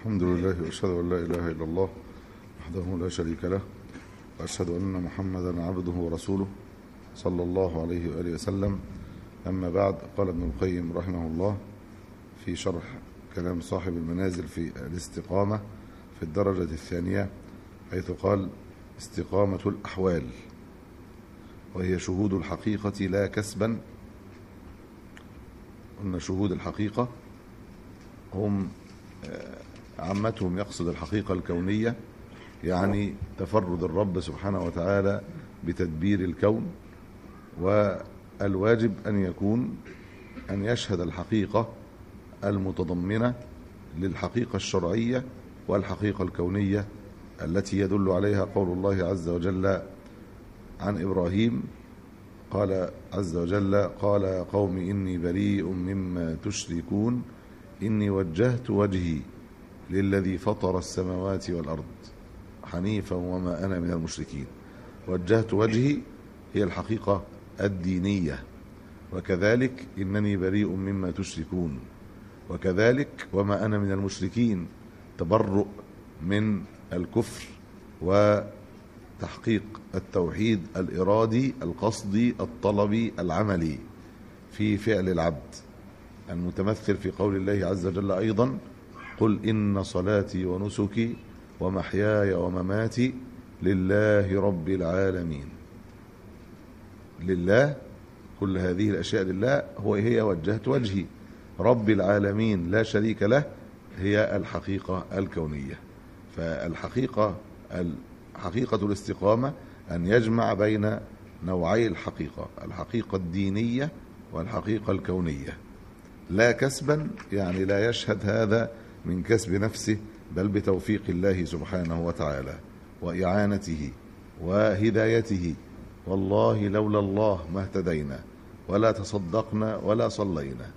الحمد لله واشهد ان لا اله الا الله وحده لا شريك له واشهد ان محمدا عبده ورسوله صلى الله عليه واله وسلم اما بعد قال ابن القيم رحمه الله في شرح كلام صاحب المنازل في الاستقامه في الدرجه الثانيه حيث قال استقامه الاحوال وهي شهود الحقيقه لا كسبا قلنا شهود الحقيقه هم عامتهم يقصد الحقيقة الكونية يعني تفرد الرب سبحانه وتعالى بتدبير الكون والواجب أن يكون أن يشهد الحقيقة المتضمنة للحقيقة الشرعية والحقيقة الكونية التي يدل عليها قول الله عز وجل عن إبراهيم قال عز وجل قال قوم إني بريء مما تشركون إني وجهت وجهي للذي فطر السماوات والأرض حنيفا وما أنا من المشركين وجهت وجهي هي الحقيقة الدينية وكذلك إنني بريء مما تشركون وكذلك وما أنا من المشركين تبرؤ من الكفر وتحقيق التوحيد الإرادي القصدي الطلبي العملي في فعل العبد المتمثل في قول الله عز وجل أيضا قل إن صلاتي ونسكي ومحياي ومماتي لله رب العالمين لله كل هذه الأشياء لله هو هي وجهت وجهي رب العالمين لا شريك له هي الحقيقة الكونية فالحقيقة حقيقة الاستقامة أن يجمع بين نوعي الحقيقة الحقيقة الدينية والحقيقة الكونية لا كسبا يعني لا يشهد هذا من كسب نفسه بل بتوفيق الله سبحانه وتعالى وإعانته وهدايته والله لولا الله ما اهتدينا ولا تصدقنا ولا صلينا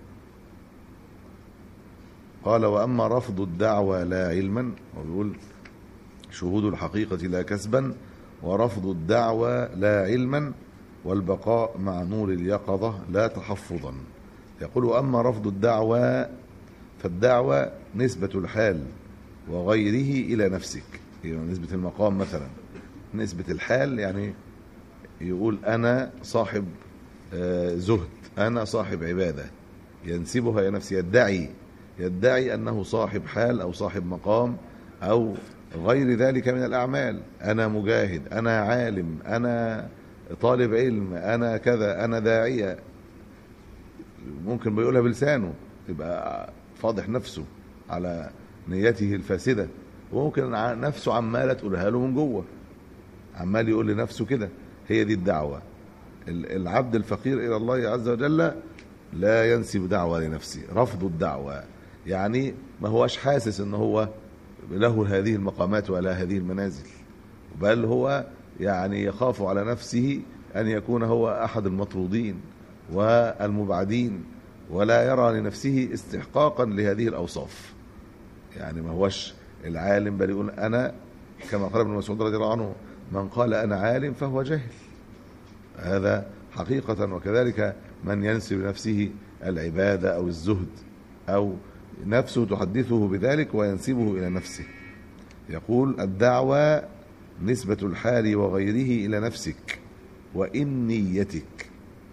قال وأما رفض الدعوى لا علما ويقول شهود الحقيقة لا كسبا ورفض الدعوى لا علما والبقاء مع نور اليقظة لا تحفظا يقول أما رفض الدعوى فالدعوة نسبة الحال وغيره إلى نفسك يعني نسبة المقام مثلا نسبة الحال يعني يقول أنا صاحب زهد أنا صاحب عبادة ينسبها إلى نفسه يدعي يدعي أنه صاحب حال أو صاحب مقام أو غير ذلك من الأعمال أنا مجاهد أنا عالم أنا طالب علم أنا كذا أنا داعية ممكن بيقولها بلسانه يبقى فاضح نفسه على نيته الفاسده وممكن نفسه عماله تقولها له من جوه عمال يقول لنفسه كده هي دي الدعوه العبد الفقير الى الله عز وجل لا ينسب دعوه لنفسه رفض الدعوه يعني ما هوش حاسس ان هو له هذه المقامات ولا هذه المنازل بل هو يعني يخاف على نفسه ان يكون هو احد المطرودين والمبعدين ولا يرى لنفسه استحقاقا لهذه الاوصاف يعني ما هوش العالم بل يقول انا كما قال ابن مسعود رضي الله عنه من قال انا عالم فهو جاهل هذا حقيقة وكذلك من ينسب نفسه العبادة أو الزهد أو نفسه تحدثه بذلك وينسبه إلى نفسه يقول الدعوة نسبة الحال وغيره إلى نفسك وإن نيتك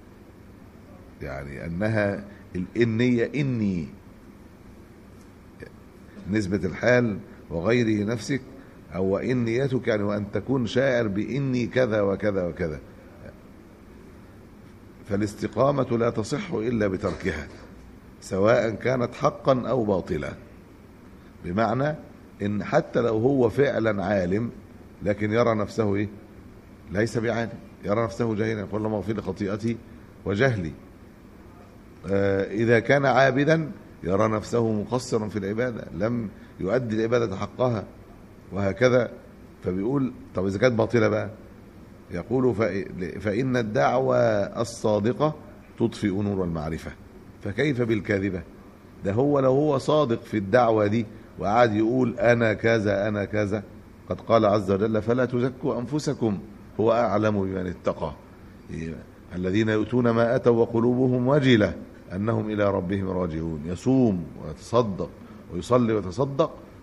يعني أنها الإنية إني نسبة الحال وغيره نفسك أو وإن نيتك يعني وأن تكون شاعر بإني كذا وكذا وكذا فالاستقامة لا تصح إلا بتركها سواء كانت حقا أو باطلا بمعنى إن حتى لو هو فعلا عالم لكن يرى نفسه إيه ليس بعالم يرى نفسه جاهلا يقول اللهم اغفر لي خطيئتي وجهلي إذا كان عابدا يرى نفسه مقصرا في العبادة لم يؤدي العبادة حقها وهكذا فبيقول طب إذا كانت باطلة بقى يقول فإن الدعوة الصادقة تطفئ نور المعرفة فكيف بالكاذبة ده هو لو هو صادق في الدعوة دي وقعد يقول أنا كذا أنا كذا قد قال عز وجل فلا تزكوا أنفسكم هو أعلم بمن اتقى الذين يؤتون ما أتوا وقلوبهم وجلة أنهم إلى ربهم راجعون يصوم ويتصدق ويصلي ويتصدق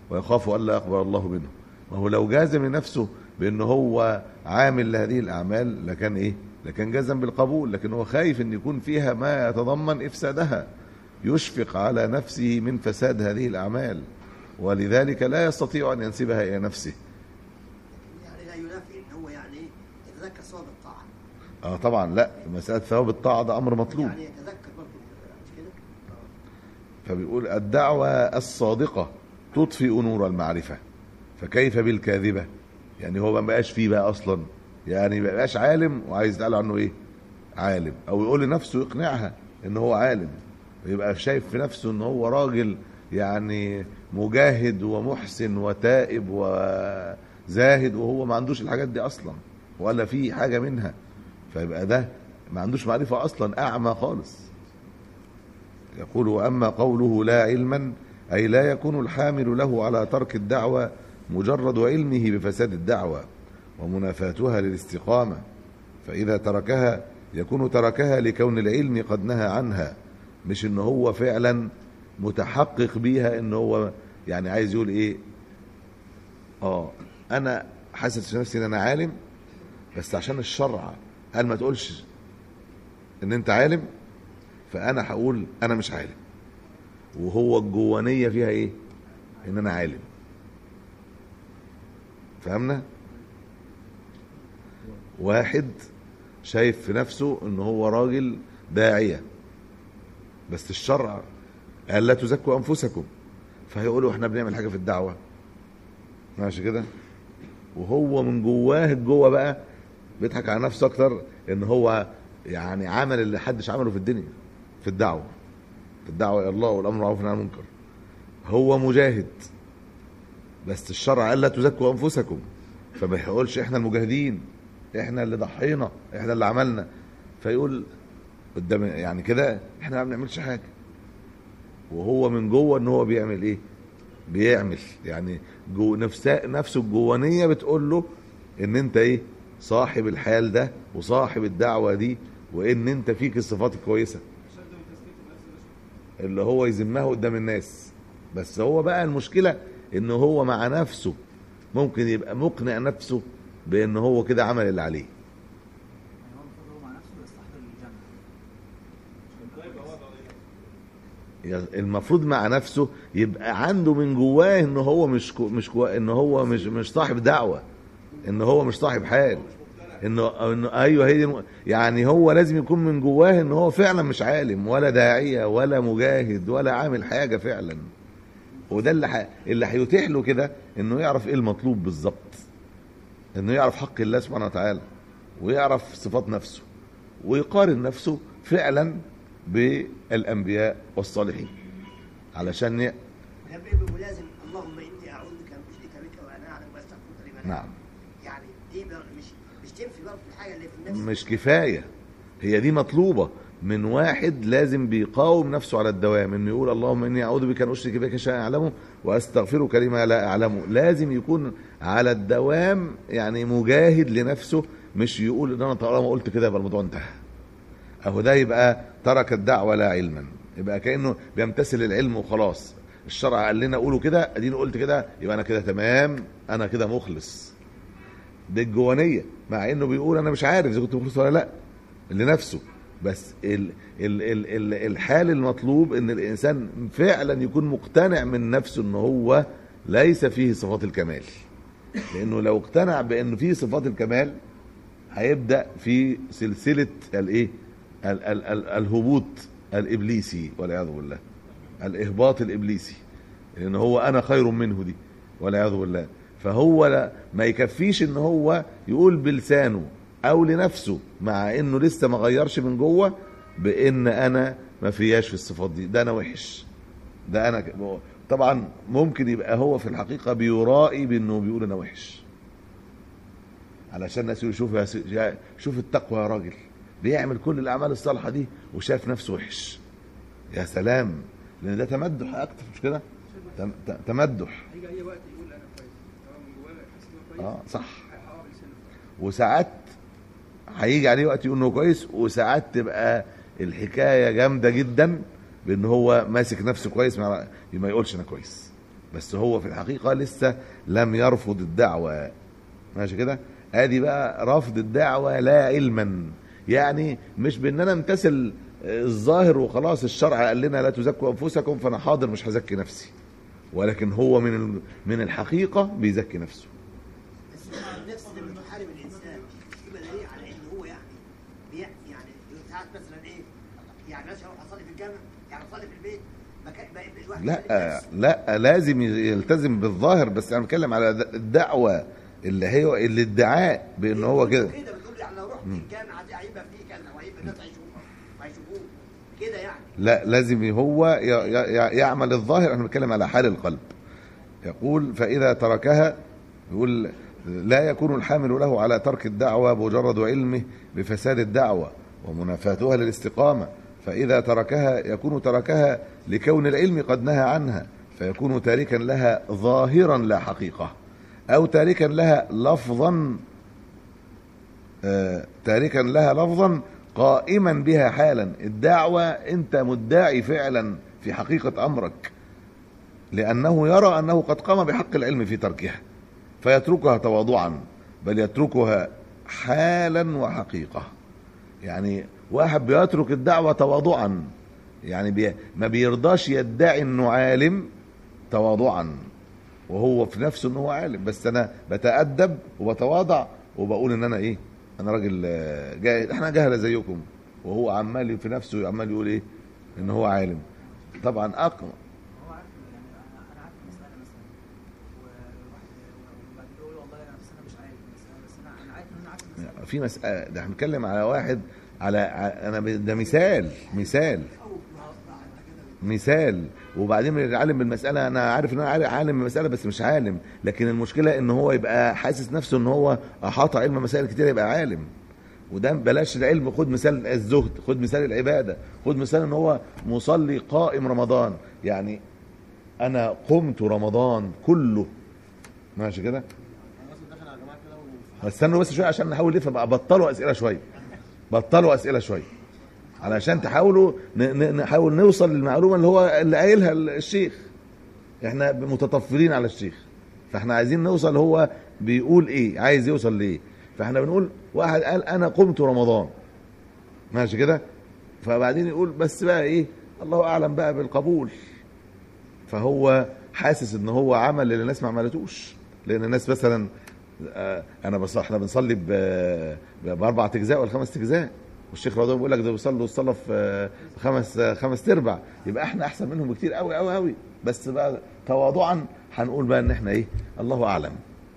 ويخاف الا يقبل الله منه وهو لو جازم لنفسه بان هو عامل لهذه الاعمال لكان ايه لكان جزم بالقبول لكن هو خايف ان يكون فيها ما يتضمن افسادها يشفق على نفسه من فساد هذه الاعمال ولذلك لا يستطيع ان ينسبها الى نفسه يعني لا ينافي ان هو يعني يتذكر صواب الطاعه اه طبعا لا مساله ثواب الطاعه ده امر مطلوب يعني يتذكر برضه مش كده؟ فبيقول الدعوة الصادقة تطفئ نور المعرفة فكيف بالكاذبة يعني هو ما بقاش فيه بقى أصلا يعني ما بقاش عالم وعايز يتقال عنه إيه عالم أو يقول لنفسه يقنعها إن هو عالم يبقى شايف في نفسه إن هو راجل يعني مجاهد ومحسن وتائب وزاهد وهو ما عندوش الحاجات دي أصلا ولا في حاجة منها فيبقى ده ما عندوش معرفة أصلا أعمى خالص يقول واما قوله لا علما اي لا يكون الحامل له على ترك الدعوه مجرد علمه بفساد الدعوه ومنافاتها للاستقامه فاذا تركها يكون تركها لكون العلم قد نهى عنها مش ان هو فعلا متحقق بيها ان هو يعني عايز يقول ايه اه انا حاسس في نفسي ان انا عالم بس عشان الشرع قال ما تقولش ان انت عالم فانا هقول انا مش عالم وهو الجوانيه فيها ايه ان انا عالم فهمنا واحد شايف في نفسه ان هو راجل داعيه بس الشرع قال لا تزكوا انفسكم فهيقولوا احنا بنعمل حاجه في الدعوه ماشي كده وهو من جواه جوه بقى بيضحك على نفسه اكتر ان هو يعني عمل اللي حدش عمله في الدنيا في الدعوه في الدعوه الى الله والامر بالمعروف والنهي عن المنكر هو مجاهد بس الشرع قال لا تزكوا انفسكم فما يقولش احنا المجاهدين احنا اللي ضحينا احنا اللي عملنا فيقول قدام يعني كده احنا ما بنعملش حاجه وهو من جوه ان هو بيعمل ايه بيعمل يعني جو نفسه نفسه الجوانيه بتقول له ان انت ايه صاحب الحال ده وصاحب الدعوه دي وان انت فيك الصفات الكويسه اللي هو يذمها قدام الناس بس هو بقى المشكله ان هو مع نفسه ممكن يبقى مقنع نفسه بان هو كده عمل اللي عليه يعني هو المفروض هو مع نفسه يستحضر الجنة المفروض مع نفسه يبقى عنده من جواه ان هو مش كو مش كو ان هو مش مش صاحب دعوه ان هو مش صاحب حال انه انه ايوه هي دي الم- يعني هو لازم يكون من جواه ان هو فعلا مش عالم ولا داعيه ولا مجاهد ولا عامل حاجه فعلا وده اللي ح... اللي هيتيح له كده انه يعرف ايه المطلوب بالظبط انه يعرف حق الله سبحانه وتعالى ويعرف صفات نفسه ويقارن نفسه فعلا بالانبياء والصالحين علشان ي... ده بيبقى ملازم اللهم اني اعوذ بك ان اشرك بك وانا اعلم واستغفرك لما لا نعم يعني دي بقى مش مش تنفي برضه الحاجه اللي في النفس مش كفايه هي دي مطلوبه من واحد لازم بيقاوم نفسه على الدوام انه يقول اللهم اني اعوذ بك ان اشرك بك شيئا اعلمه واستغفرك لما لا اعلمه لازم يكون على الدوام يعني مجاهد لنفسه مش يقول ان انا طالما قلت كده يبقى الموضوع انتهى اهو ده يبقى ترك الدعوه لا علما يبقى كانه بيمتثل العلم وخلاص الشرع قال لنا قولوا كده اديني قلت كده يبقى انا كده تمام انا كده مخلص دي الجوانيه مع انه بيقول انا مش عارف اذا كنت مخلص ولا لا لنفسه بس ال ال ال ال الحال المطلوب ان الانسان فعلا يكون مقتنع من نفسه ان هو ليس فيه صفات الكمال لانه لو اقتنع بانه فيه صفات الكمال هيبدا في سلسله الايه ال- ال- ال- الهبوط الابليسي والعياذ بالله الاهباط الابليسي لان هو انا خير منه دي والعياذ بالله فهو لا ما يكفيش ان هو يقول بلسانه او لنفسه مع انه لسه ما غيرش من جوه بان انا ما فياش في الصفات دي ده انا وحش ده انا ك- طبعا ممكن يبقى هو في الحقيقه بيرائي بانه بيقول انا وحش علشان الناس يقولوا شوف يا س- يا- شوف التقوى يا راجل بيعمل كل الاعمال الصالحه دي وشايف نفسه وحش يا سلام لان ده تمدح اكتر مش كده تم- ت- تمدح هيجي اي وقت يقول انا كويس هو من جواه يحس ان هو اه كويس صح هيحقق لسانه وساعات هيجي عليه وقت يقول انه كويس وساعات تبقى الحكايه جامده جدا بان هو ماسك نفسه كويس ما ما يقولش انا كويس بس هو في الحقيقة لسه لم يرفض الدعوة ماشي كده ادي بقى رفض الدعوة لا علما يعني مش بان انا امتثل الظاهر وخلاص الشرع قال لنا لا تزكوا انفسكم فانا حاضر مش هزكي نفسي ولكن هو من ال- من الحقيقة بيزكي نفسه بس النفس اللي بتحارب الانسان يبقى دليل على ان هو يعني بي- يعني ساعات مثلا ايه يعني مثلا اروح اصلي في الجامع يعني اصلي في البيت ما كان ما يبقى الواحد لا يسأل نفسه. لا لازم يلتزم بالظاهر بس انا بتكلم على الدعوة اللي هي الادعاء بان هو كده كده بتقول يعني لو رحت الجامع دي هيبقى فيه كذا وهيبقى الناس هيشوفوه هيشوفوه كده يعني لا لازم هو ي- ي- يعمل الظاهر احنا بنتكلم على حال القلب يقول فإذا تركها يقول لا يكون الحامل له على ترك الدعوة بمجرد علمه بفساد الدعوة ومنافاتها للاستقامة فإذا تركها يكون تركها لكون العلم قد نهى عنها فيكون تاركا لها ظاهرا لا حقيقة أو تاركا لها لفظا آه، تاركا لها لفظا قائما بها حالا الدعوة انت مدعي فعلا في حقيقة امرك لانه يرى انه قد قام بحق العلم في تركها فيتركها تواضعا بل يتركها حالا وحقيقة يعني واحد بيترك الدعوة تواضعا يعني بي ما بيرضاش يدعي انه عالم تواضعا وهو في نفسه ان هو عالم بس انا بتأدب وبتواضع وبقول ان انا ايه انا راجل آه، جاهل احنا جهله زيكم وهو عمال في نفسه عمال يقول ايه ان هو عالم طبعا اقوى هو عارف يعني انا انا عارف المساله مثلا وواحد وبعد كده يقول والله انا بس انا مش عارف المساله بس انا انا عارف ان انا عارف المساله في مسألة ده احنا بنتكلم على واحد على ع- انا ب- ده مثال مثال مثال وبعدين بيتعلم بالمسألة أنا عارف إن أنا عارف- عالم بالمسألة بس مش عالم لكن المشكلة إن هو يبقى حاسس نفسه إن هو أحاط علم مسائل كتير يبقى عالم وده بلاش العلم خد مثال الزهد خد مثال العبادة خد مثال إن هو مصلي قائم رمضان يعني أنا قمت رمضان كله ماشي كده استنوا بس شويه عشان نحاول نفهم بقى بطلوا اسئله شويه بطلوا اسئله شويه علشان تحاولوا ن- ن- نحاول نوصل للمعلومه اللي هو اللي قايلها الشيخ احنا متطفلين على الشيخ فاحنا عايزين نوصل هو بيقول ايه عايز يوصل لايه فاحنا بنقول واحد قال انا قمت رمضان ماشي كده فبعدين يقول بس بقى ايه الله اعلم بقى بالقبول فهو حاسس ان هو عمل اللي الناس ما عملتوش لان الناس مثلا آه، انا بص احنا بنصلي ب- ب- باربع اجزاء ولا خمس اجزاء والشيخ رضوان بيقول لك ده بيصلوا الصلاه في آه، خمس آه، خمس ارباع يبقى احنا احسن منهم بكتير قوي قوي قوي بس بقى تواضعا هنقول بقى ان احنا ايه الله اعلم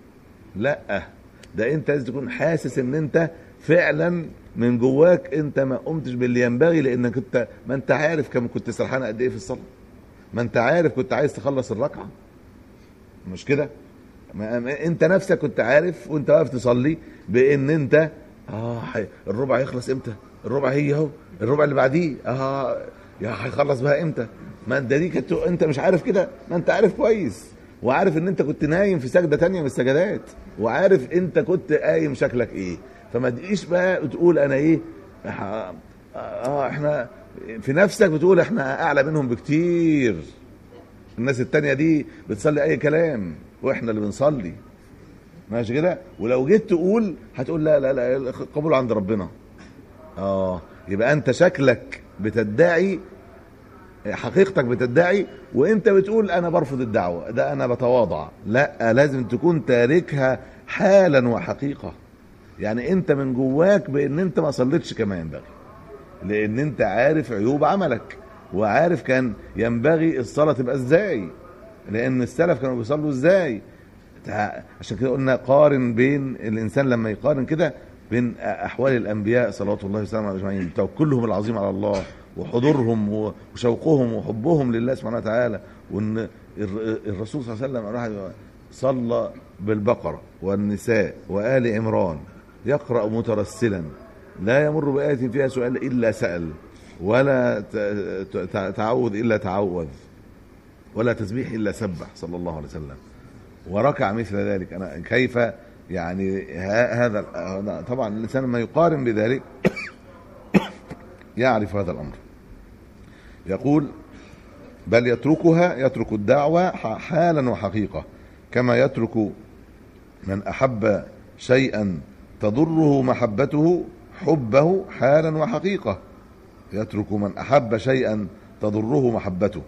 لا ده انت لازم تكون حاسس ان انت فعلا من جواك انت ما قمتش باللي ينبغي لانك انت ما انت عارف كم كنت سرحان قد ايه في الصلاه ما انت عارف كنت عايز تخلص الركعه مش كده ما ما انت نفسك كنت عارف وانت واقف تصلي بان انت اه حي... الربع هيخلص امتى الربع هيجي اهو الربع اللي بعديه اه يا هيخلص بقى امتى ما انت دي كنت انت مش عارف كده ما انت عارف كويس وعارف ان انت كنت نايم في سجده تانية من السجدات وعارف انت كنت قايم شكلك ايه فما تجيش بقى تقول انا ايه اه آه، احنا في نفسك بتقول احنا اعلى منهم بكتير الناس التانية دي بتصلي اي كلام واحنا اللي بنصلي ماشي كده ولو جيت تقول هتقول لا لا لا القبول عند ربنا اه يبقى انت شكلك بتدعي حقيقتك بتدعي وانت بتقول انا برفض الدعوه ده انا بتواضع لا لازم تكون تاركها حالا وحقيقه يعني انت من جواك بان انت ما صليتش كما ينبغي لان انت عارف عيوب عملك وعارف كان ينبغي الصلاه تبقى ازاي لان السلف كانوا بيصلوا ازاي تع- عشان كده قلنا قارن بين الانسان لما يقارن كده بين احوال الانبياء صلوات الله وسلامه عليهم اجمعين توكلهم العظيم على الله وحضورهم و- وشوقهم وحبهم لله سبحانه وتعالى وان الر- الرسول صلى الله عليه وسلم راح صلى بالبقره والنساء وال عمران يقرا مترسلا لا يمر بآية فيها سؤال إلا سأل ولا ت- ت- تعوذ إلا تعوذ ولا تسبيح إلا سبح صلى الله عليه وسلم وركع مثل ذلك أنا كيف يعني ه- هذا هذا- طبعا الإنسان لما يقارن بذلك يعرف هذا الأمر يقول بل يتركها يترك الدعوة ح- حالا وحقيقة كما يترك من أحب شيئا تضره محبته حبه حالا وحقيقة يترك من أحب شيئا تضره محبته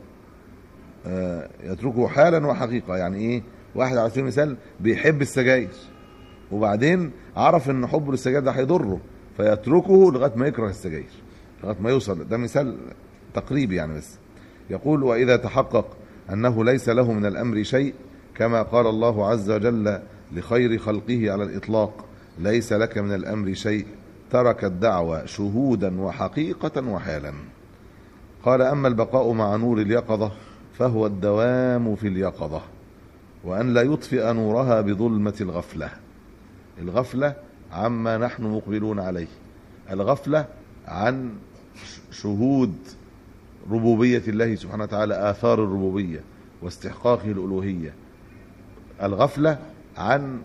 آه، يتركه حالا وحقيقة يعني إيه واحد على سبيل المثال بيحب السجاير وبعدين عرف ان حبه للسجاير ده هيضره فيتركه لغايه ما يكره السجاير لغايه ما يوصل ده مثال تقريبي يعني بس يقول واذا تحقق انه ليس له من الامر شيء كما قال الله عز وجل لخير خلقه على الاطلاق ليس لك من الامر شيء ترك الدعوه شهودا وحقيقه وحالا قال اما البقاء مع نور اليقظه فهو الدوام في اليقظه وان لا يطفئ نورها بظلمه الغفله الغفلة عما نحن مقبلون عليه الغفلة عن ش- شهود ربوبية الله سبحانه وتعالى آثار الربوبية واستحقاقه الألوهية الغفلة عن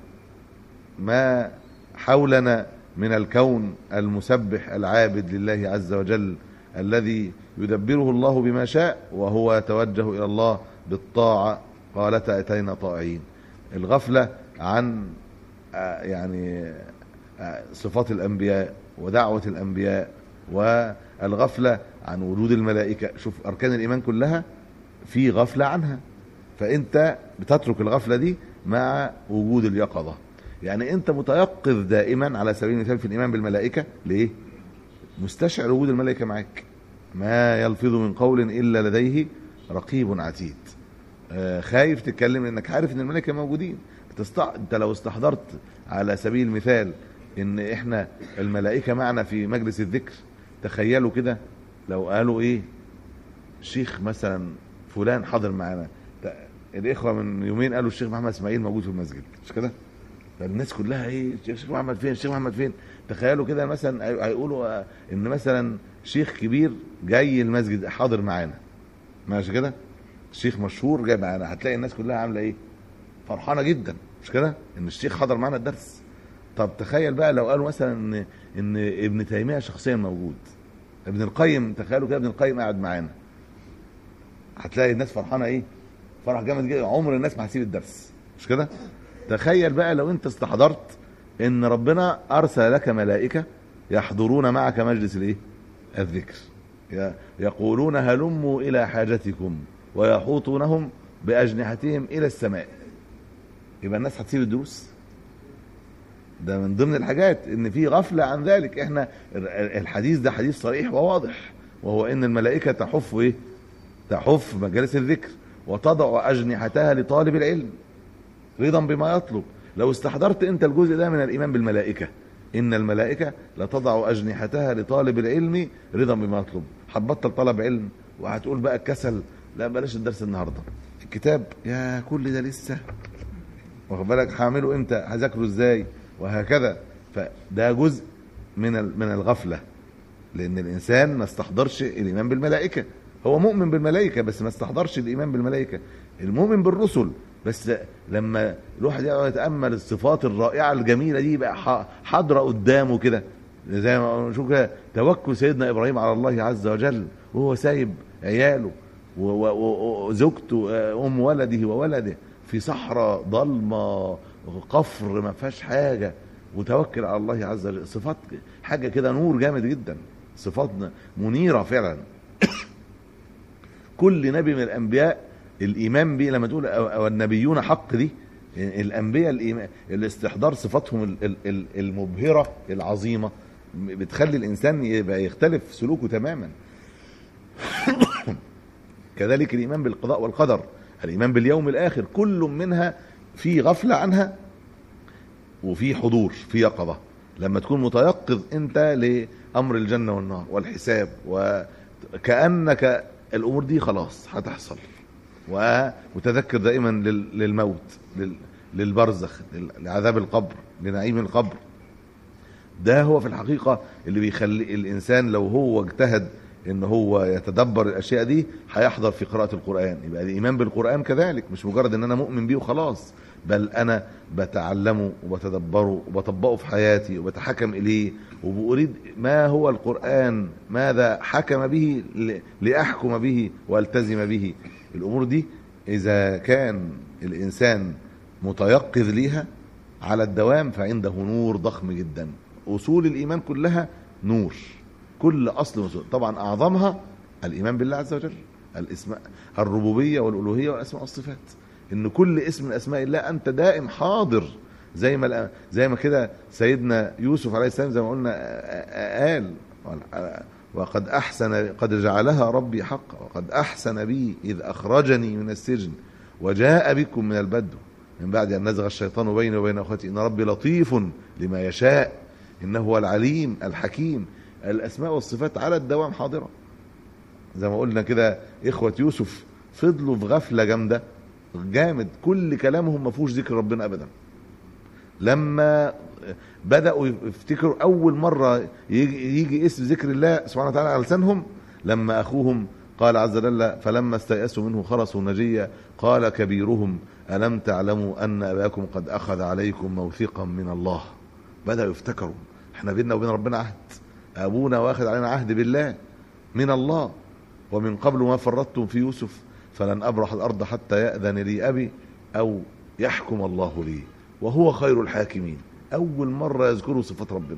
ما حولنا من الكون المسبح العابد لله عز وجل الذي يدبره الله بما شاء وهو يتوجه إلى الله بالطاعة قالت أتينا طائعين الغفلة عن آه، يعني آه، صفات الانبياء ودعوه الانبياء والغفله عن وجود الملائكه شوف اركان الايمان كلها في غفله عنها فانت بتترك الغفله دي مع وجود اليقظه يعني انت متيقظ دائما على سبيل المثال في الايمان بالملائكه ليه مستشعر وجود الملائكه معك ما يلفظ من قول الا لديه رقيب عتيد آه، خايف تتكلم لانك عارف ان الملائكه موجودين بتستع... انت لو استحضرت على سبيل المثال ان احنا الملائكه معنا في مجلس الذكر تخيلوا كده لو قالوا ايه شيخ مثلا فلان حاضر معانا ت- الاخوه من يومين قالوا الشيخ محمد اسماعيل موجود في المسجد مش كده فالناس كلها ايه الشيخ محمد فين الشيخ محمد فين تخيلوا كده مثلا هي- هيقولوا آه، ان مثلا شيخ كبير جاي المسجد حاضر معانا ماشي كده شيخ مشهور جاي معانا هتلاقي الناس كلها عامله ايه فرحانه جدا مش كده ان الشيخ حضر معانا الدرس طب تخيل بقى لو قالوا مثلا ان ان ابن تيميه شخصيا موجود ابن القيم تخيلوا كده ابن القيم قاعد معانا هتلاقي الناس فرحانه ايه فرح جامد جدا عمر الناس ما هتسيب الدرس مش كده تخيل بقى لو انت استحضرت ان ربنا ارسل لك ملائكه يحضرون معك مجلس الايه الذكر ي- يقولون هلموا الى حاجتكم ويحوطونهم باجنحتهم الى السماء يبقى الناس هتسيب الدروس ده من ضمن الحاجات ان في غفله عن ذلك احنا ال- الحديث ده حديث صريح وواضح وهو ان الملائكه تحف ايه تحف مجالس الذكر وتضع اجنحتها لطالب العلم رضا بما يطلب لو استحضرت انت الجزء ده من الايمان بالملائكه ان الملائكه لتضع اجنحتها لطالب العلم رضا بما يطلب هتبطل طلب علم وهتقول بقى الكسل لا بلاش الدرس النهارده الكتاب يا كل ده لسه واخد بالك هعمله امتى هذاكره ازاي وهكذا فده جزء من ال- من الغفله لان الانسان ما استحضرش الايمان بالملائكه هو مؤمن بالملائكه بس ما استحضرش الايمان بالملائكه المؤمن بالرسل بس لما الواحد يقعد يتامل الصفات الرائعه الجميله دي بقى ح- حاضره قدامه كده زي ما نشوف كده توكل سيدنا ابراهيم على الله عز وجل وهو سايب عياله و- و- و- وزوجته آه، ام ولده وولده في صحراء ضلمه قفر ما فيهاش حاجه وتوكل على الله عز وجل صفات حاجه كده نور جامد جدا صفات منيره فعلا كل نبي من الانبياء الايمان به لما تقول او أو النبيون حق دي الانبياء الإيمان الاستحضار صفاتهم ال- ال- ال- المبهره العظيمه بتخلي الانسان يبقى يختلف سلوكه تماما كذلك الايمان بالقضاء والقدر الايمان باليوم الاخر كل منها في غفله عنها وفي حضور في يقظه لما تكون متيقظ انت لامر الجنه والنار والحساب وكانك الامور دي خلاص هتحصل ومتذكر دائما لل- للموت لل- للبرزخ لل- لعذاب القبر لنعيم القبر ده هو في الحقيقة اللي بيخلي الإنسان لو هو اجتهد ان هو يتدبر الاشياء دي هيحضر في قراءه القران يبقى الايمان بالقران كذلك مش مجرد ان انا مؤمن بيه وخلاص بل انا بتعلمه وبتدبره وبطبقه في حياتي وبتحكم اليه وبريد ما هو القران ماذا حكم به ل- لاحكم به والتزم به الامور دي اذا كان الانسان متيقظ ليها على الدوام فعنده نور ضخم جدا اصول الايمان كلها نور كل اصل وأصول. طبعا اعظمها الايمان بالله عز وجل الاسماء الربوبيه والالوهيه والاسماء والصفات ان كل اسم من اسماء الله انت دائم حاضر زي ما زي ما كده سيدنا يوسف عليه السلام زي ما قلنا قال وقد احسن قد جعلها ربي حقا وقد احسن بي اذ اخرجني من السجن وجاء بكم من البدو من بعد ان نزغ الشيطان بيني وبين اخوتي ان ربي لطيف لما يشاء انه هو العليم الحكيم الاسماء والصفات على الدوام حاضره زي ما قلنا كده اخوه يوسف فضلوا في غفله جامده جامد كل كلامهم ما فيهوش ذكر ربنا ابدا لما بداوا يفتكروا اول مره يجي, يجي اسم ذكر الله سبحانه وتعالى على لسانهم لما اخوهم قال عز وجل فلما استيأسوا منه خلصوا نجيا قال كبيرهم ألم تعلموا أن أباكم قد أخذ عليكم موثقا من الله بدأوا يفتكروا احنا بيننا وبين ربنا عهد أبونا واخد علينا عهد بالله من الله ومن قبل ما فرطتم في يوسف فلن أبرح الأرض حتى يأذن لي أبي أو يحكم الله لي وهو خير الحاكمين أول مرة يذكروا صفات ربنا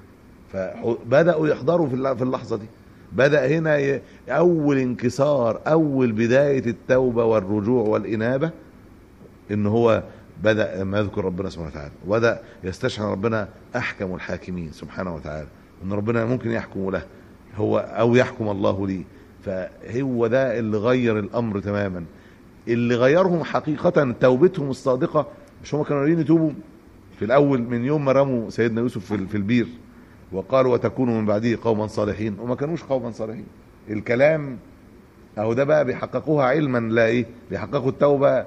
فبدأوا يحضروا في اللحظة دي بدأ هنا ي... أول انكسار أول بداية التوبة والرجوع والإنابة إن هو بدأ ما يذكر ربنا سبحانه وتعالى وبدأ يستشعر ربنا أحكم الحاكمين سبحانه وتعالى إن ربنا ممكن يحكم له هو أو يحكم الله لي فهو ده اللي غير الأمر تماما اللي غيرهم حقيقة توبتهم الصادقة مش هم كانوا رايدين يتوبوا في الأول من يوم ما رموا سيدنا يوسف في البير وقالوا وتكونوا من بعده قوما صالحين وما كانوش قوما صالحين الكلام اهو ده بقى بيحققوها علما لا ايه بيحققوا التوبه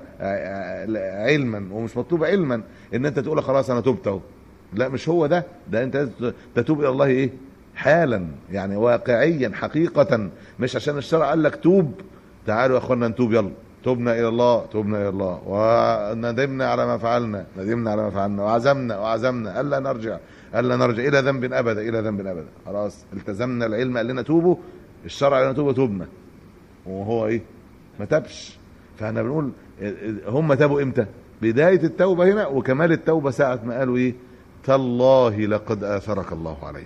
علما ومش مطلوب علما ان انت تقول خلاص انا تبت اهو لا مش هو ده ده انت تتوب الى الله ايه حالا يعني واقعيا حقيقه مش عشان الشرع قال لك توب تعالوا يا اخوانا نتوب يلا تبنا الى الله تبنا الى الله وندمنا على ما فعلنا ندمنا على ما فعلنا وعزمنا وعزمنا الا نرجع الا نرجع الى ذنب ابدا الى ذنب ابدا خلاص التزمنا العلم قال لنا توبوا الشرع قال لنا توبوا تبنا وهو ايه ما تبش فاحنا بنقول هم تابوا امتى بداية التوبة هنا وكمال التوبة ساعة ما قالوا ايه تالله لقد آثرك الله علينا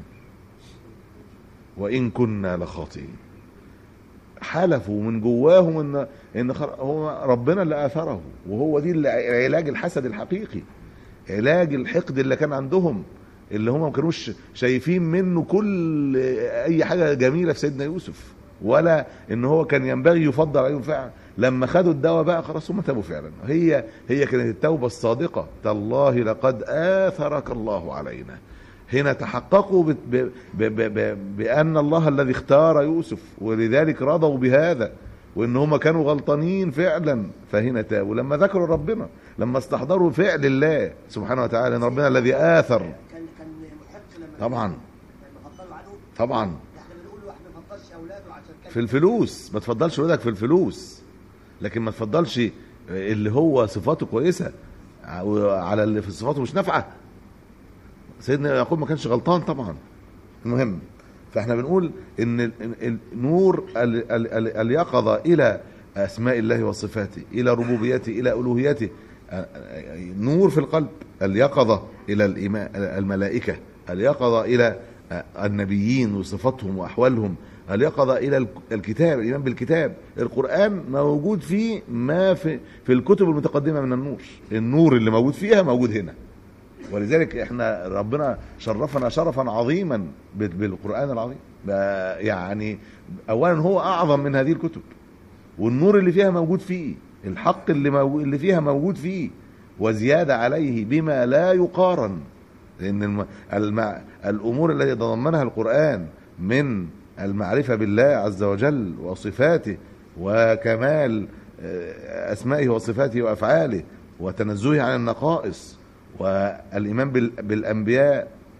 وإن كنا لخاطئين حلفوا من جواهم ان ان هو ربنا اللي اثره وهو دي علاج الحسد الحقيقي علاج الحقد اللي كان عندهم اللي هم ما كانوش شايفين منه كل اي حاجه جميله في سيدنا يوسف ولا ان هو كان ينبغي يفضل عليهم فعلا لما خدوا الدواء بقى خلاص هم تابوا فعلا هي هي كانت التوبه الصادقه تالله لقد اثرك الله علينا هنا تحققوا ب ب ب ب بان الله الذي اختار يوسف ولذلك رضوا بهذا وان هم كانوا غلطانين فعلا فهنا تابوا لما ذكروا ربنا لما استحضروا فعل الله سبحانه وتعالى ان ربنا الذي اثر كان كان محق لما طبعا لما فضلوا عنه طبعا احنا بنقول له احنا ما نفضلش اولاده عشان كان في الفلوس ما تفضلش ولادك في الفلوس لكن ما تفضلش اللي هو صفاته كويسه على اللي في صفاته مش نافعه سيدنا يعقوب ما كانش غلطان طبعا المهم فاحنا بنقول ان النور اليقظه الى اسماء الله وصفاته الى ربوبيته الى الوهيته نور في القلب اليقظه الى الملائكه اليقظه الى النبيين وصفاتهم واحوالهم اليقظه الى الكتاب الايمان بالكتاب القران موجود فيه ما في في الكتب المتقدمه من النور النور اللي موجود فيها موجود هنا ولذلك احنا ربنا شرفنا شرفا عظيما بالقران العظيم يعني اولا هو اعظم من هذه الكتب والنور اللي فيها موجود فيه الحق اللي موجود اللي فيها موجود فيه وزياده عليه بما لا يقارن لان الم... الم... الامور التي تضمنها القران من المعرفه بالله عز وجل وصفاته وكمال اسمائه وصفاته وافعاله وتنزهه عن النقائص والايمان بالانبياء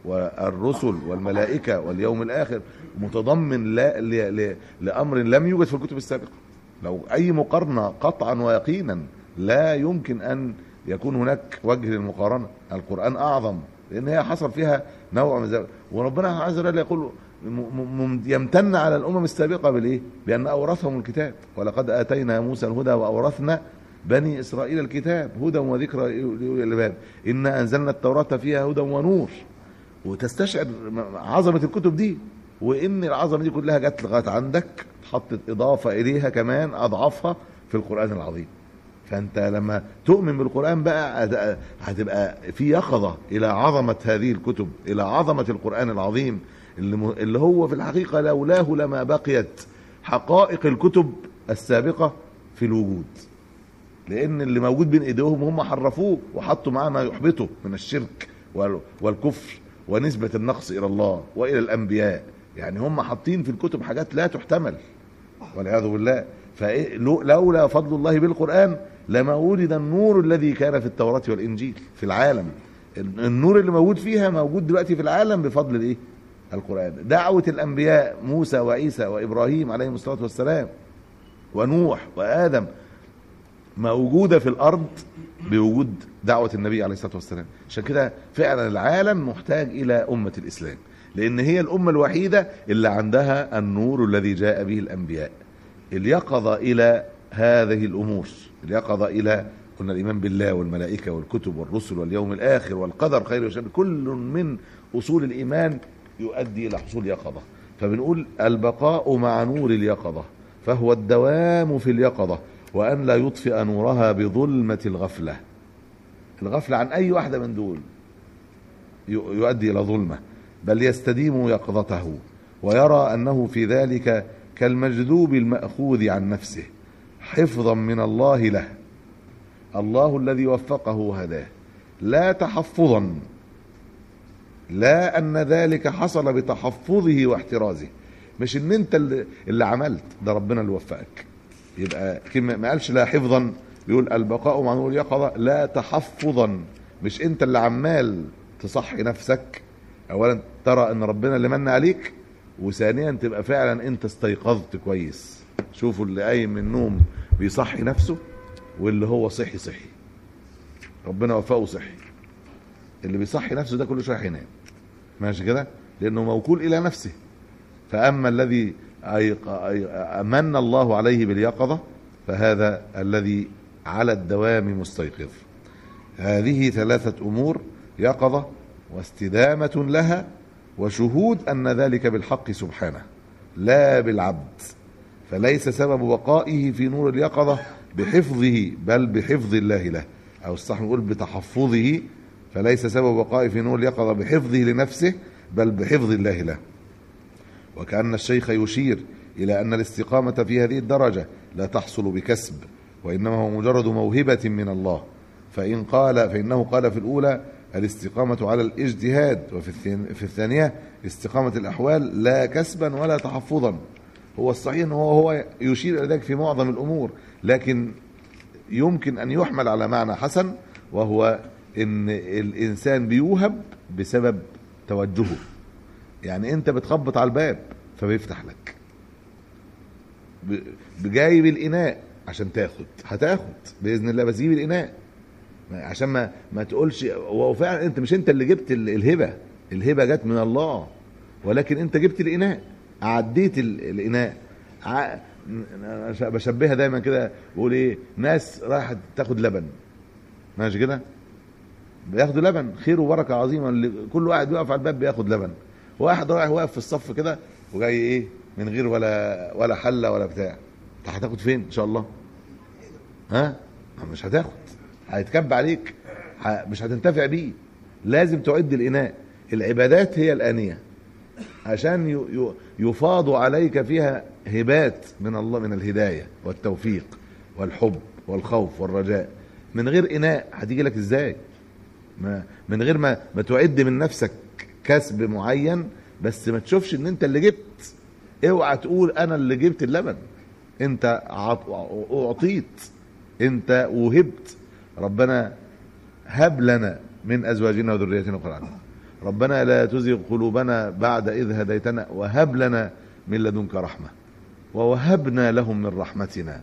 والرسل والملائكة واليوم الآخر متضمن لا ل- ل- لأمر لم يوجد في الكتب السابقة لو أي مقارنة قطعا ويقينا لا يمكن أن يكون هناك وجه للمقارنة القرآن أعظم لأن هي حصل فيها نوع من ذلك وربنا عز وجل يقول م- م- م- يمتن على الأمم السابقة بالإيه؟ بأن أورثهم الكتاب ولقد آتينا موسى الهدى وأورثنا بني إسرائيل الكتاب هدى وذكرى لأولي الألباب إنا أنزلنا التوراة فيها هدى ونور وتستشعر م- عظمة الكتب دي وإن العظمة دي كلها جت لغاية عندك حطت إضافة إليها كمان أضعافها في القرآن العظيم فأنت لما تؤمن بالقرآن بقى هت- هتبقى في يقظة إلى عظمة هذه الكتب إلى عظمة القرآن العظيم اللي, م- اللي هو في الحقيقة لولاه لما بقيت حقائق الكتب السابقة في الوجود لان اللي موجود بين ايديهم هم حرفوه وحطوا معاه ما يحبطه من الشرك وال- والكفر ونسبة النقص الى الله والى الانبياء يعني هم حاطين في الكتب حاجات لا تحتمل والعياذ بالله فلولا فضل الله بالقرآن لما وجد النور الذي كان في التوراة والإنجيل في العالم النور اللي موجود فيها موجود دلوقتي في العالم بفضل الايه القرآن دعوة الأنبياء موسى وعيسى وإبراهيم عليهم الصلاة والسلام ونوح وآدم موجودة في الأرض بوجود دعوة النبي عليه الصلاة والسلام عشان كده فعلا العالم محتاج إلى أمة الإسلام لأن هي الأمة الوحيدة اللي عندها النور الذي جاء به الأنبياء اليقظة إلى هذه الأمور اليقظة إلى قلنا الإيمان بالله والملائكة والكتب والرسل واليوم الآخر والقدر خير وشر كل من أصول الإيمان يؤدي إلى حصول يقظة فبنقول البقاء مع نور اليقظة فهو الدوام في اليقظة وأن لا يطفئ نورها بظلمة الغفلة الغفلة عن أي واحدة من دول يؤدي إلى ظلمة بل يستديم يقظته ويرى أنه في ذلك كالمجذوب المأخوذ عن نفسه حفظا من الله له الله الذي وفقه وهداه لا تحفظا لا أن ذلك حصل بتحفظه واحترازه مش ان انت اللي, اللي عملت ده ربنا اللي وفقك يبقى كلمة ما قالش لا حفظا بيقول البقاء مع نور اليقظة لا تحفظا مش انت اللي عمال تصحي نفسك اولا ترى ان ربنا اللي من عليك وثانيا تبقى فعلا انت استيقظت كويس شوفوا اللي قايم من النوم بيصحي نفسه واللي هو صحي صحي ربنا وفقه صحي اللي بيصحي نفسه ده كل شويه هينام ماشي كده لانه موكول الى نفسه فاما الذي أيق- أي- امن الله عليه باليقظه فهذا الذي على الدوام مستيقظ هذه ثلاثه امور يقظه واستدامه لها وشهود ان ذلك بالحق سبحانه لا بالعبد فليس سبب بقائه في نور اليقظه بحفظه بل بحفظ الله له او الصح نقول بتحفظه فليس سبب بقائه في نور اليقظه بحفظه لنفسه بل بحفظ الله له وكأن الشيخ يشير إلى أن الاستقامة في هذه الدرجة لا تحصل بكسب وإنما هو مجرد موهبة من الله فإن قال فإنه قال في الأولى الاستقامة على الاجتهاد وفي الثان- في الثانية استقامة الأحوال لا كسبا ولا تحفظا هو الصحيح أنه هو هو يشير إلى ذلك في معظم الأمور لكن يمكن أن يحمل على معنى حسن وهو أن الإنسان بيوهب بسبب توجهه يعني انت بتخبط على الباب فبيفتح لك ب- بجايب الاناء عشان تاخد هتاخد باذن الله بس جيب الاناء ما- عشان ما ما تقولش هو فعلا انت مش انت اللي جبت ال- الهبه الهبه جت من الله ولكن انت جبت الاناء عديت ال- الاناء ع- انا ش- بشبهها دايما كده بقول ايه ناس رايحه تاخد لبن ماشي كده بياخدوا لبن خير وبركه عظيمه اللي كل واحد بيقف على الباب بياخد لبن واحد رايح واقف في الصف كده وجاي ايه من غير ولا ولا حله ولا بتاع انت هتاخد فين ان شاء الله ها مش هتاخد هيتكب عليك ه- مش هتنتفع بيه لازم تعد الاناء العبادات هي الانيه عشان ي- ي- يفاض عليك فيها هبات من الله من الهدايه والتوفيق والحب والخوف والرجاء من غير اناء هتيجي لك ازاي ما من غير ما ما تعد من نفسك كسب معين بس ما تشوفش ان انت اللي جبت اوعى تقول انا اللي جبت اللبن انت عط- اعطيت انت وهبت ربنا هب لنا من ازواجنا وذريتنا قرآن ربنا لا تزغ قلوبنا بعد إذ هديتنا وهب لنا من لدنك رحمة ووهبنا لهم من رحمتنا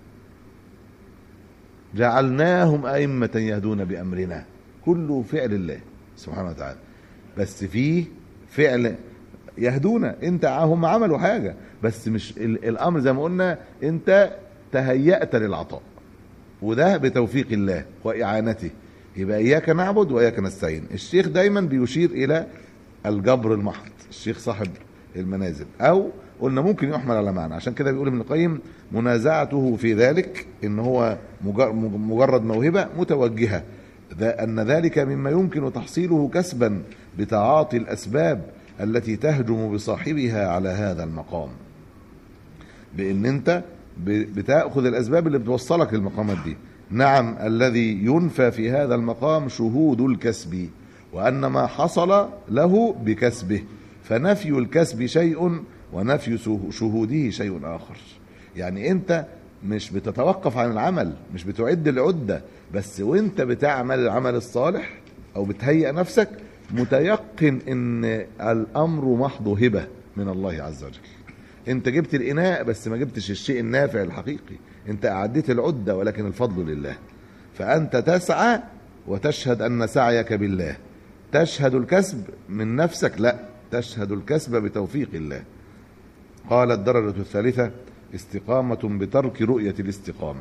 جعلناهم أئمة يهدون بأمرنا كله فعل الله سبحانه وتعالى بس فيه فعل يهدون انت هم عملوا حاجة بس مش ال- الأمر زي ما قلنا انت تهيأت للعطاء وده بتوفيق الله وإعانته يبقى إياك نعبد وإياك نستعين الشيخ دايما بيشير إلى الجبر المحض الشيخ صاحب المنازل أو قلنا ممكن يحمل على معنى عشان كده بيقول ابن القيم منازعته في ذلك ان هو مجر- مجرد موهبة متوجهة ذا- أن ذلك مما يمكن تحصيله كسبا بتعاطي الأسباب التي تهجم بصاحبها على هذا المقام بان انت ب- بتاخذ الاسباب اللي بتوصلك للمقامات دي نعم الذي ينفى في هذا المقام شهود الكسب وان ما حصل له بكسبه فنفي الكسب شيء ونفي سه- شهوده شيء اخر يعني انت مش بتتوقف عن العمل مش بتعد العده بس وانت بتعمل العمل الصالح او بتهيئ نفسك متيقن ان الامر محض هبه من الله عز وجل انت جبت الاناء بس ما جبتش الشيء النافع الحقيقي انت اعديت العده ولكن الفضل لله فانت تسعى وتشهد ان سعيك بالله تشهد الكسب من نفسك لا تشهد الكسب بتوفيق الله قال الدرجه الثالثه استقامه بترك رؤيه الاستقامه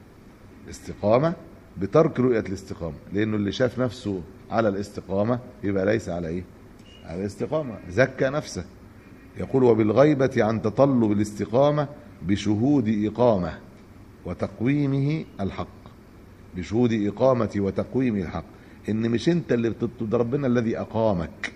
استقامه بترك رؤيه الاستقامه لانه اللي شاف نفسه على الاستقامه يبقى ليس على ايه على الاستقامه زكى نفسه يقول وبالغيبة عن تطلب الاستقامة بشهود إقامة وتقويمه الحق بشهود إقامة وتقويم الحق إن مش أنت اللي بتطلب ربنا الذي أقامك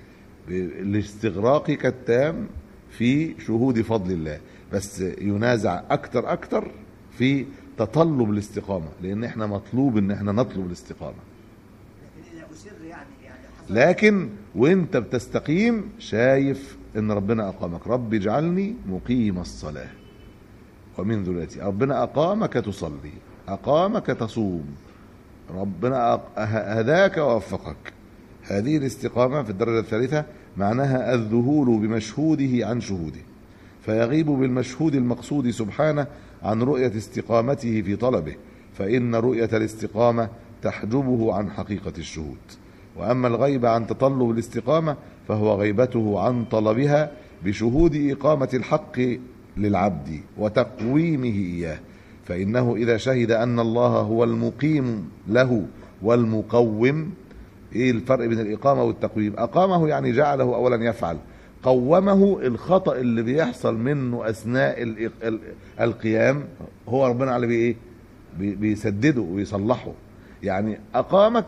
لاستغراقك التام في شهود فضل الله بس ينازع أكتر أكتر في تطلب الاستقامة لأن احنا مطلوب إن احنا نطلب الاستقامة لكن اذا اسر يعني يعني حصل لكن وانت بتستقيم شايف ان ربنا اقامك رب اجعلني مقيم الصلاه ومن ذريتي ربنا اقامك تصلي اقامك تصوم ربنا أق- ه- هداك ووفقك هذه الاستقامه في الدرجه الثالثه معناها الذهول بمشهوده عن شهوده فيغيب بالمشهود المقصود سبحانه عن رؤيه استقامته في طلبه فان رؤيه الاستقامه تحجبه عن حقيقه الشهود واما الغيب عن تطلب الاستقامه فهو غيبته عن طلبها بشهود اقامه الحق للعبد وتقويمه اياه فانه اذا شهد ان الله هو المقيم له والمقوم ايه الفرق بين الاقامه والتقويم اقامه يعني جعله اولا يفعل قومه الخطا اللي بيحصل منه اثناء الإق- ال- القيام هو ربنا عليه بايه بي- بيسدده ويصلحه يعني اقامك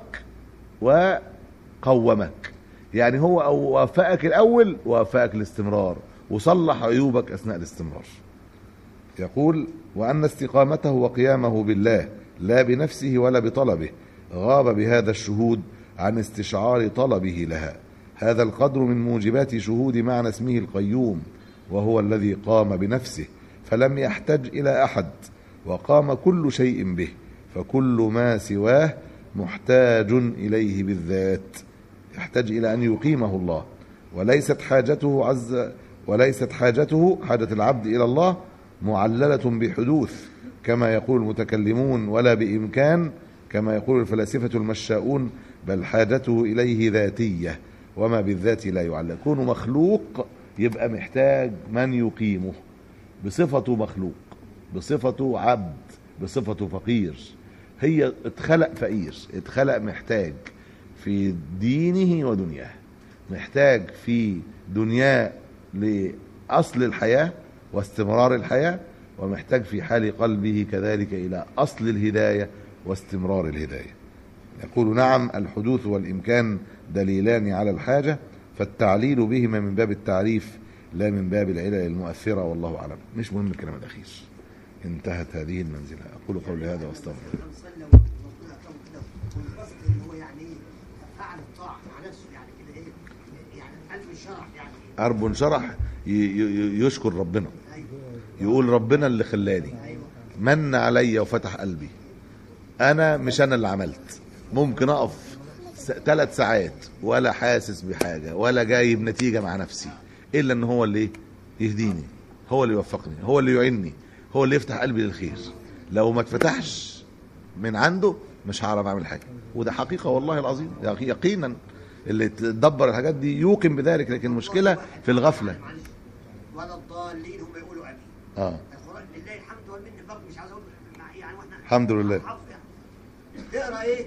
وقومك يعني هو أو وفقك الاول ووفقك الاستمرار وصلح عيوبك اثناء الاستمرار يقول وان استقامته وقيامه بالله لا بنفسه ولا بطلبه غاب بهذا الشهود عن استشعار طلبه لها هذا القدر من موجبات شهود معنى اسمه القيوم وهو الذي قام بنفسه فلم يحتج الى احد وقام كل شيء به فكل ما سواه محتاج اليه بالذات يحتاج الى ان يقيمه الله وليست حاجته عز وليست حاجته حاجه العبد الى الله معلله بحدوث كما يقول المتكلمون ولا بامكان كما يقول الفلاسفه المشاؤون بل حاجته اليه ذاتيه وما بالذات لا يعلل كونه مخلوق يبقى محتاج من يقيمه بصفته مخلوق بصفته عبد بصفته فقير هي اتخلق فقير اتخلق محتاج في دينه ودنياه محتاج في دنياه لأصل الحياة واستمرار الحياة ومحتاج في حال قلبه كذلك إلى أصل الهداية واستمرار الهداية يقول نعم الحدوث والإمكان دليلان على الحاجة فالتعليل بهما من باب التعريف لا من باب العلل المؤثرة والله أعلم مش مهم الكلام الأخير انتهت هذه المنزلة أقول قولي هذا واستغفر الله من صلى وربنا كم كده والقصد ان هو يعني ايه فعل الطاعه مع نفسه يعني كده ايه يعني قلب الشرح يعني أرب شرح ي- ي- يشكر ربنا ايوه يقول ربنا اللي خلاني ايوه من عليا وفتح قلبي انا مش انا اللي عملت ممكن اقف ثلاث ساعات ولا حاسس بحاجه ولا جايب نتيجه مع نفسي الا ان هو اللي إيه؟ يهديني هو اللي يوفقني هو اللي يعيني هو اللي يفتح قلبي للخير لو ما اتفتحش من عنده مش هعرف اعمل حاجه وده حقيقه والله العظيم يقي- يقينا اللي تدبر الحاجات دي يوقن بذلك لكن المشكله في الغفله معلش ولا الضالين هم يقولوا امين اه القران لله الحمد والمنه فقط مش عايز اقول مع- يعني واحنا الحمد لله. حافظ يعني. تقرا ايه؟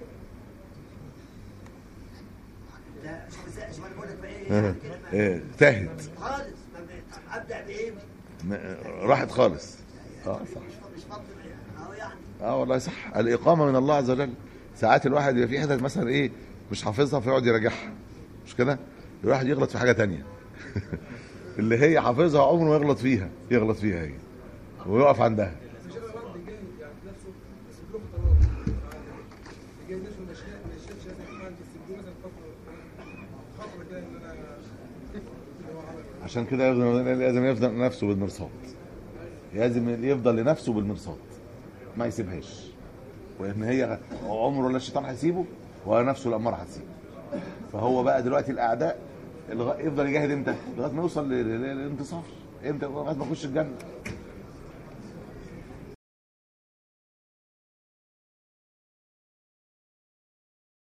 لا شوف ازاي شوف انا بقول لك بقى ايه آه. يعني كده ما- إيه، تاهت خالص ما ب- ابدا بايه؟ م- راحت خالص اه صح مش مش فاضي اهو يعني اه والله صح الاقامه من الله عز وجل ساعات الواحد يبقى في حتت مثلا ايه مش حافظها فيقعد يراجعها مش كده الواحد يغلط في حاجه تانية اللي هي حافظها عمره ما يغلط فيها يغلط فيها هي ويقف عندها مش انا برضه بيجاهد يعني نفسه بس بيروح طلاب بيجاهد نفسه ما يشتاق ما يشتاقش مثلا كمان بس بدون مثلا فتره فتره كده ان انا اللي هو عمل عشان كده لازم لازم يفضل نفسه بالمرصاد لازم يفضل لنفسه بالمرصاد ما يسيبهاش وان هي عمره لا الشيطان هيسيبه ولا نفسه الاماره هتسيبه فهو بقى دلوقتي الاعداء الغ- يفضل يجاهد امتى؟ لغايه ما يوصل لل- لل- للانتصار امتى؟ لغايه ما يخش الجنه